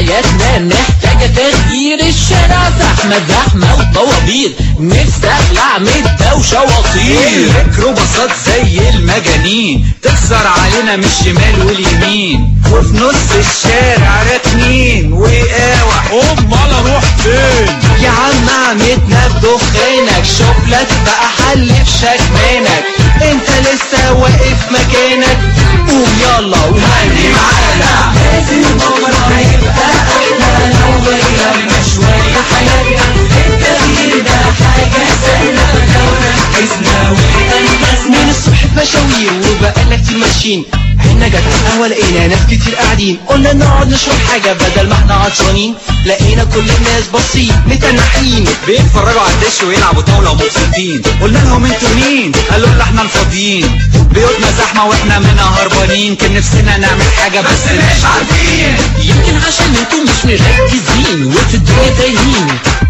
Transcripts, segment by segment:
حياتنا محتاجة تغيير الشارع زحمة زحمة وطوابير نستخلع من الدوشة وطير ميكروباصات زي المجانين تكسر علينا من الشمال واليمين وفي نص الشارع راكنين وقاوح امال اروح فين يا عم عمتنا بدخانك شوف لك بقى حل في شكمانك انت لسه واقف مكانك قوم يلا وغني معانا لازم بكره هيبقى احلى لو غيرنا شويه حياتنا التغيير ده حاجه سهله لو ركزنا وانجزنا من الصبح بمشاوير وبقالنا كتير ماشيين احنا جت على القهوه لقينا ناس كتير قاعدين قلنا نقعد نشرب حاجه بدل ما احنا عطشانين لقينا كل الناس باصين متنحين بيتفرجوا على الدش ويلعبوا طاولة ومبسوطين قلنا لهم انتوا مين قالوا لنا احنا الفاضيين بيوتنا زحمة واحنا منها هربانين كان نفسنا نعمل حاجة بس مش عارفين يمكن عشان انتم مش مركزين وفي الدنيا تايهين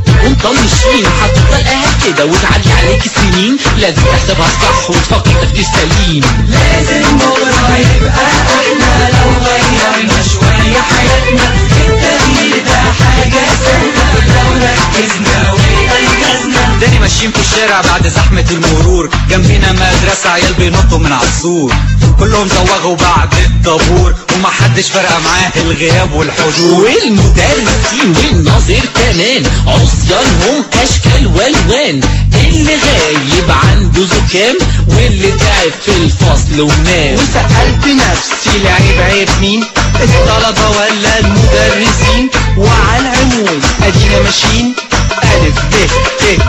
ومطنشين هتفضل قاعد كده وتعدي عليك السنين لازم تحسبها صح وتفكر تفكير سليم لازم بكره يبقى احلى لو غيرنا شويه حياتنا التغيير ده حاجه سهله لو ركزنا وانجزنا داني ماشيين في الشارع بعد زحمة المرور جنبينا مدرسة عيال بينطوا من على السور كلهم زوغوا بعد الطابور ومحدش فارقة معاه الغياب والحضور والمدرسين والناظر كمان عصيانهم اشكال والوان اللي غايب عنده زكام واللي تعب في الفصل ونام وسألت نفسي العيب عيب مين الطلبة ولا المدرسين وعلى العموم ادينا ماشيين ألف ب ت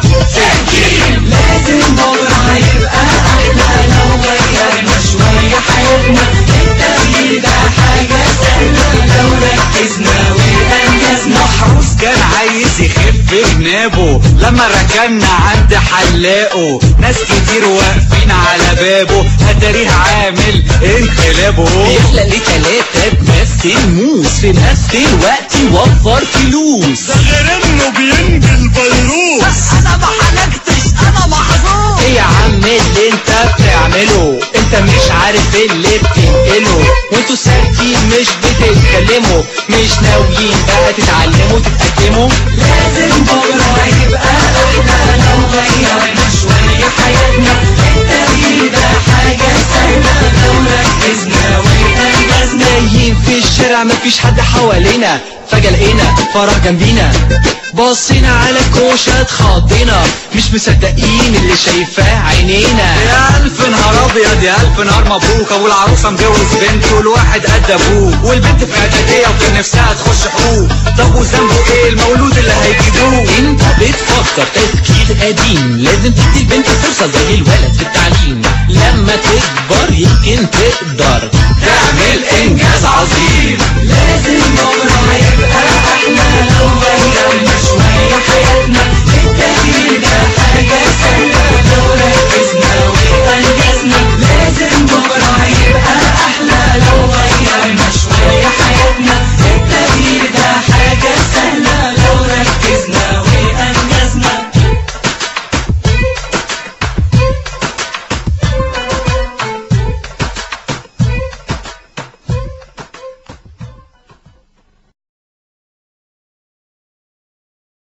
سجين لازم بكرة هيبقى أحلى لو غيرنا شوية حياتنا التغيير ده حاجة سهلة لو ركزنا وأنجزنا محروس كان عايز يخف جنابه لما ركنا عند حلاقه ناس كتير واقفين على بابه اتاريه عامل انقلابه بيخلق لي تلاتة بنفس الموس في نفس الوقت يوفر فلوس ده غير انه بينجل فيروس انا ما حلقتش انا محظوظ ايه يا عم اللي انت بتعمله انت مش عارف اللي بتنقله وانتوا ساكتين مش بتتكلموا مش ناويين بقى تتعلموا تتقدموا لازم بكره يبقى احلى لو غيرنا شويه حياتنا التغيير ده حاجه سهله لو ركزنا وانجزنا نايم في الشارع مفيش حد حوالينا فجأة لقينا فراغ جنبينا بصينا على الكوشة اتخضينا مش مصدقين اللي شايفاه عينينا يا ألف نهار أبيض يا ألف نهار مبروك أبو العروسة مجوز بنته والواحد قد أبوه والبنت في إعدادية وكان نفسها تخش حقوق طب وذنبه إيه المولود اللي هيجيبوه انت بتفكر تفكير قديم لازم تدي البنت فرصة زي الولد في التعليم لما تكبر يمكن تقدر تعمل إنجاز عظيم لازم بكرة يبقى أحلى لو